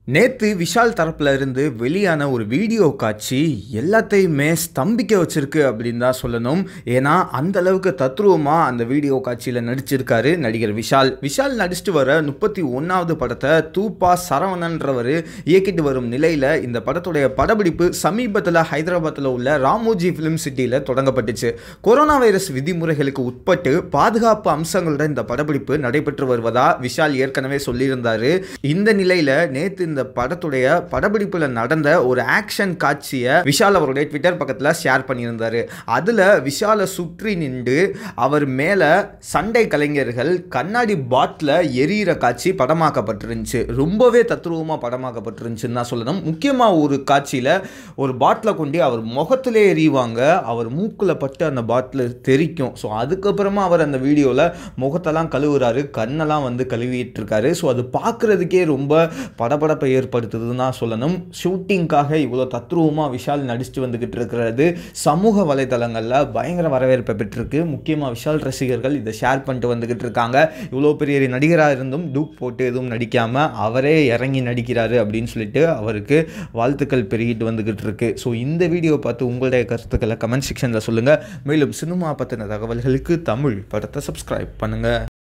நேத்து விஷால் தரப்புல இருந்து வெளியான ஒரு வீடியோ காட்சி எல்லாத்தையுமே ஸ்தம்பிக்க வச்சிருக்கு அப்படின்னு தான் சொல்லணும் ஏன்னா அந்த அளவுக்கு தத்ரூபமா அந்த வீடியோ காட்சியில் நடிச்சிருக்காரு நடிகர் விஷால் விஷால் நடிச்சிட்டு வர முப்பத்தி ஒன்றாவது படத்தை தூப்பா சரவணன்றவர் இயக்கிட்டு வரும் நிலையில் இந்த படத்துடைய படப்பிடிப்பு சமீபத்தில் ஹைதராபாத்தில் உள்ள ராமோஜி ஃபிலிம் சிட்டியில் தொடங்கப்பட்டுச்சு கொரோனா வைரஸ் விதிமுறைகளுக்கு உட்பட்டு பாதுகாப்பு அம்சங்களுடன் இந்த படப்பிடிப்பு நடைபெற்று வருவதா விஷால் ஏற்கனவே சொல்லியிருந்தாரு இந்த நிலையில் நேத்து இந்த படத்துடைய படப்பிடிப்பில் நடந்த ஒரு ஆக்ஷன் காட்சியை விஷால் அவருடைய ட்விட்டர் பக்கத்தில் ஷேர் பண்ணியிருந்தாரு அதில் விஷாலை சுற்றி நின்று அவர் மேலே சண்டை கலைஞர்கள் கண்ணாடி பாட்டில் எரியிற காட்சி படமாக்கப்பட்டிருந்துச்சு ரொம்பவே தத்ரூபமாக படமாக்கப்பட்டிருந்துச்சுன்னு தான் சொல்லணும் முக்கியமாக ஒரு காட்சியில் ஒரு பாட்டிலை கொண்டு அவர் முகத்திலே எறிவாங்க அவர் மூக்கில் பட்டு அந்த பாட்டில் தெரிக்கும் ஸோ அதுக்கப்புறமா அவர் அந்த வீடியோவில் முகத்தெல்லாம் கழுவுறாரு கண்ணெல்லாம் வந்து கழுவிட்டு இருக்காரு ஸோ அது பார்க்குறதுக்கே ரொம்ப படபடப்பை ஏற்படுத்துதுன்னு தான் சொல்லணும் ஷூட்டிங்காக இவ்வளோ தத்ரூபமாக விஷால் நடிச்சுட்டு வந்துக்கிட்டு இருக்கிறது சமூக வலைதளங்களில் பயங்கர வரவேற்பை பெற்றிருக்கு முக்கியமாக விஷால் ரசிகர்கள் இதை ஷேர் பண்ணிட்டு வந்துக்கிட்டு இருக்காங்க இவ்வளோ பெரிய நடிகராக இருந்தும் டூப் போட்டு எதுவும் நடிக்காமல் அவரே இறங்கி நடிக்கிறாரு அப்படின்னு சொல்லிட்டு அவருக்கு வாழ்த்துக்கள் பெருகிட்டு வந்துக்கிட்டு இருக்கு ஸோ இந்த வீடியோ பார்த்து உங்களுடைய கருத்துக்களை கமெண்ட் செக்ஷனில் சொல்லுங்கள் மேலும் சினிமா பற்றின தகவல்களுக்கு தமிழ் படத்தை சப்ஸ்கிரைப் பண்ணுங்கள்